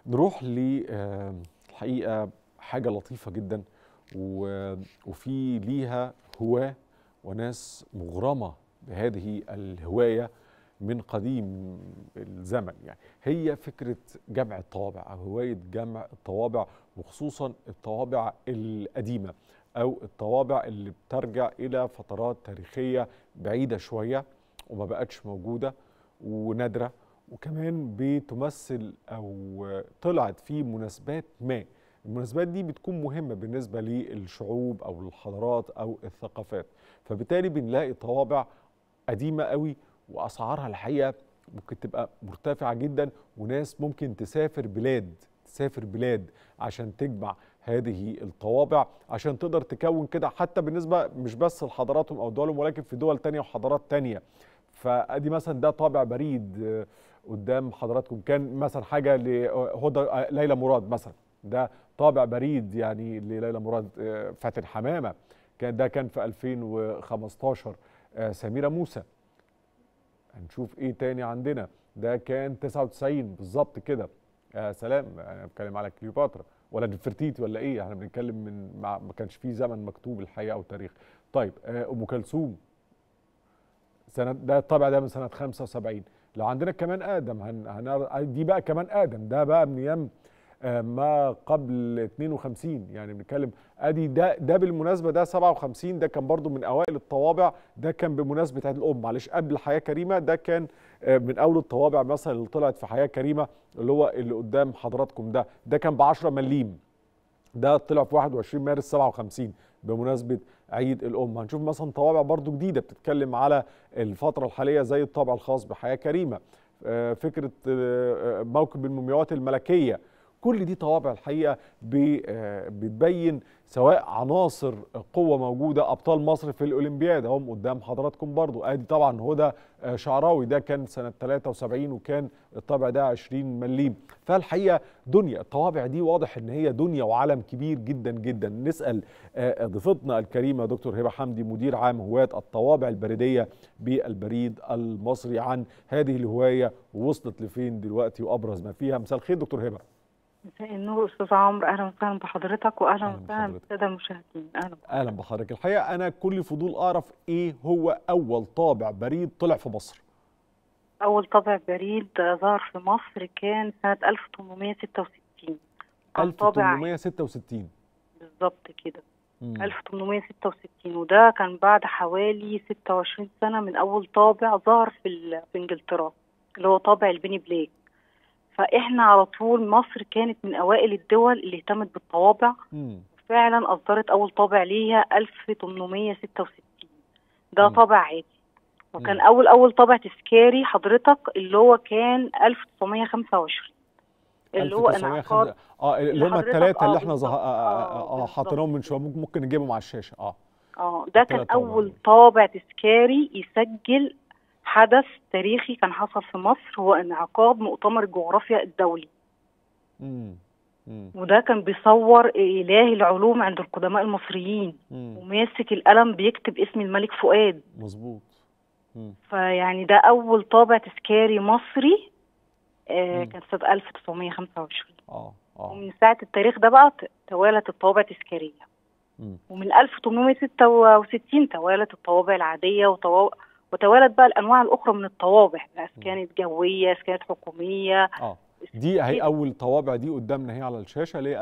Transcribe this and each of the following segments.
نروح للحقيقه حاجه لطيفه جدا و- وفي ليها هواه وناس مغرمه بهذه الهوايه من قديم الزمن يعني هي فكره جمع الطوابع او هوايه جمع الطوابع وخصوصا الطوابع القديمه او الطوابع اللي بترجع الى فترات تاريخيه بعيده شويه وما بقتش موجوده ونادره وكمان بتمثل او طلعت في مناسبات ما المناسبات دي بتكون مهمة بالنسبة للشعوب أو الحضارات أو الثقافات فبالتالي بنلاقي طوابع قديمة قوي وأسعارها الحقيقة ممكن تبقى مرتفعة جدا وناس ممكن تسافر بلاد تسافر بلاد عشان تجمع هذه الطوابع عشان تقدر تكون كده حتى بالنسبة مش بس لحضاراتهم أو دولهم ولكن في دول تانية وحضارات تانية فادي مثلا ده طابع بريد آه، قدام حضراتكم كان مثلا حاجه لهدى آه، ليلى مراد مثلا ده طابع بريد يعني لليلى مراد آه، فاتن حمامه كان ده كان في 2015 آه، سميره موسى هنشوف ايه تاني عندنا ده كان 99 بالظبط كده يا سلام انا بتكلم على كليوباترا ولا نفرتيتي ولا ايه احنا بنتكلم من مع ما كانش فيه زمن مكتوب الحقيقه او تاريخ طيب آه، ام كلثوم سنه ده الطابع ده من سنه 75 لو عندنا كمان ادم هن... هن... دي بقى كمان ادم ده بقى من ايام آه، ما قبل 52 يعني بنتكلم ادي ده ده بالمناسبه ده 57 ده كان برضو من اوائل الطوابع ده كان بمناسبه عيد الام معلش قبل حياه كريمه ده كان آه، من اول الطوابع مثلا اللي طلعت في حياه كريمه اللي هو اللي قدام حضراتكم ده ده كان ب 10 مليم ده طلع في 21 مارس 57 بمناسبة عيد الأم هنشوف مثلا طوابع برضو جديدة بتتكلم على الفترة الحالية زي الطابع الخاص بحياة كريمة آه، فكرة آه، آه، موكب المومياوات الملكية كل دي طوابع الحقيقة ب- آه، بتبين سواء عناصر قوة موجودة أبطال مصر في الأولمبياد هم قدام حضراتكم برضو ادي طبعا هدى آه، شعراوي ده كان سنة 73 وكان الطابع ده 20 مليم فالحقيقة دنيا الطوابع دي واضح ان هي دنيا وعالم كبير جدا جدا نسأل آه، ضيفتنا الكريمة دكتور هبة حمدي مدير عام هواة الطوابع البريدية بالبريد المصري عن هذه الهواية ووصلت لفين دلوقتي وأبرز ما فيها مساء الخير دكتور هبة مساء النور استاذ عمرو اهلا وسهلا بحضرتك واهلا أهلاً وسهلا بحضرتك. بالساده المشاهدين اهلا أهلا بحضرتك الحقيقة أنا كل فضول أعرف إيه هو أول طابع بريد طلع في مصر اول طابع بريد ظهر في مصر كان سنه 1866 كان طابع 1866 بالظبط كده مم. 1866 وده كان بعد حوالي 26 سنه من اول طابع ظهر في ال- في انجلترا اللي هو طابع البني بلاك فاحنا على طول مصر كانت من اوائل الدول اللي اهتمت بالطوابع مم. فعلا أصدرت أول طابع ليها 1866 ده مم. طابع عادي وكان مم. أول أول طابع تذكاري حضرتك اللي هو كان 1925 اللي هو 1905 انعقاد اه اللي اللي هم حضرتك- الثلاثة آه اللي احنا بالظبط. زه... آه آه، آه آه بالظبط حاطينهم من كده. شوية ممكن ممكن نجيبهم على الشاشة اه اه ده كان التلات طوابع أول دول. طابع تذكاري يسجل حدث تاريخي كان حصل في مصر هو انعقاد مؤتمر الجغرافيا الدولي مم. مم. وده كان بيصور إله العلوم عند القدماء المصريين مم. وماسك القلم بيكتب اسم الملك فؤاد مظبوط مم. فيعني ده أول طابع تذكاري مصري آه مم. كان سنة 1925 اه اه ومن ساعة التاريخ ده بقى ت- توالت الطوابع التذكارية مم. ومن 1866 توالت الطوابع العادية وطوا... وتوالت بقى الأنواع الأخرى من الطوابع إذا كانت جوية إذا كانت حكومية اه دي اهي كده. اول طوابع دي قدامنا اهي على الشاشه اللي هي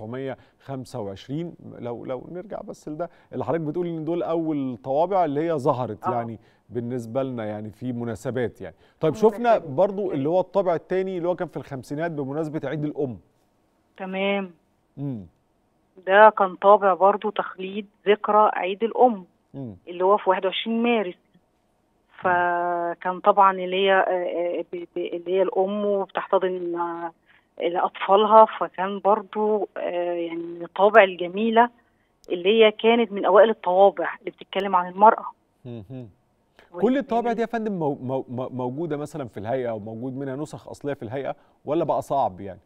1925 لو لو نرجع بس لده اللي حضرتك بتقول ان دول اول طوابع اللي هي ظهرت آه. يعني بالنسبه لنا يعني في مناسبات يعني طيب شفنا مناسبات. برضو اللي هو الطابع الثاني اللي هو كان في الخمسينات بمناسبه عيد الام تمام امم ده كان طابع برضو تخليد ذكرى عيد الأم امم اللي هو في 21 مارس فكان طبعا اللي هي آه، آه، ب- ب- اللي هي الأم وبتحتضن آه، لأطفالها فكان برضو آه، يعني من الطوابع الجميلة اللي هي كانت من أوائل الطوابع اللي بتتكلم عن المرأة مم. كل الطوابع دي يا فندم مو مو مو- موجوده مثلا في الهيئه او موجود منها نسخ اصليه في الهيئه ولا بقى صعب يعني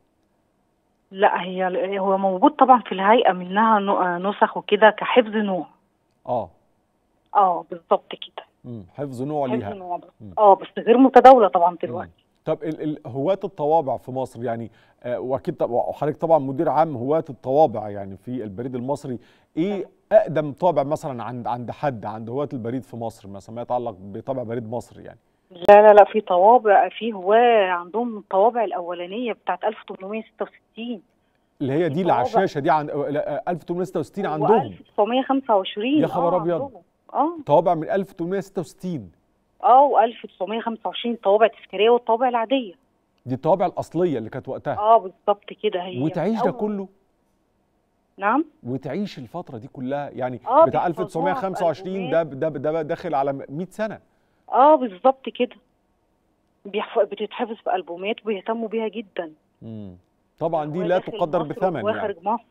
لا هي هو موجود طبعا في الهيئة منها نو- آه، نسخ وكده كحفظ نوع اه اه بالظبط كده امم حفظ نوع حفظ ليها نوع بس مم. اه بس غير متداولة طبعا دلوقتي مم. طب ال- ال- هواة الطوابع في مصر يعني آه، واكيد طب- وحضرتك طبعا مدير عام هواة الطوابع يعني في البريد المصري ايه اقدم طابع مثلا عند عند حد عند هواة البريد في مصر مثلا ما يتعلق بطابع بريد مصر يعني لا لا لا في طوابع في هواة عندهم الطوابع الأولانية بتاعت 1866 اللي هي دي اللي على طوابع. الشاشه دي عند آه، لا، آه، 1866 و عندهم 1925 يا خبر آه، أبيض. عندهم. اه طوابع من 1866 اه و1925 طوابع تذكارية والطوابع العادية دي الطوابع الاصليه اللي كانت وقتها اه بالظبط كده هي وتعيش من ده أول- كله نعم وتعيش الفتره دي كلها يعني آه، بتاع بيحفظوها في 1925 ده ده ده داخل على 100 سنه اه بالظبط كده بيحف... بتتحفظ في ألبومات وبيهتموا بيها جدا مم. طبعا دي هو لا داخل تقدر مصر بثمن يعني وخارج مصر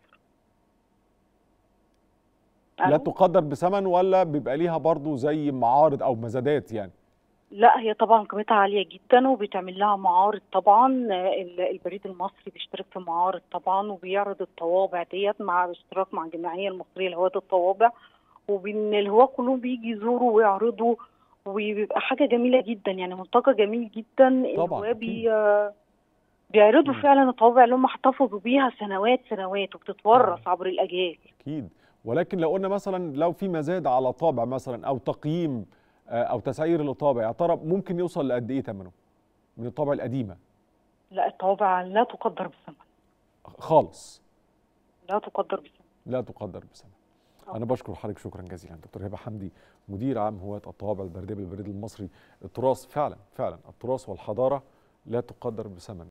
لا ألو؟ تقدر بثمن ولا بيبقى ليها برضو زي معارض او مزادات يعني لا هي طبعا قيمتها عالية جدا وبيتعمل لها معارض طبعا آه، ال- البريد المصري بيشترك في معارض طبعا وبيعرض الطوابع ديت مع اشتراك مع الجمعية المصرية لهواة الطوابع وبين الهواة كلهم بيجي يزوروا ويعرضوا وبيبقى حاجة جميلة جدا يعني ملتقى جميل جدا طبعاً، الهواة أكيد. بي آه، بيعرضوا مم. فعلا الطوابع اللي هم احتفظوا بيها سنوات سنوات وبتتورث عبر الأجيال اكيد ولكن لو قلنا مثلا لو في مزاد على طابع مثلا او تقييم آه، او تسعير للطابع يا ترى ممكن يوصل لقد ايه ثمنه من الطابع القديمه لا الطوابع لا تقدر بثمن خالص لا تقدر بثمن لا تقدر بثمن آه. انا بشكر حضرتك شكرا جزيلا دكتور هبه حمدي مدير عام هواة الطوابع البريديه بالبريد المصري التراث فعلا فعلا التراث والحضاره لا تقدر بثمن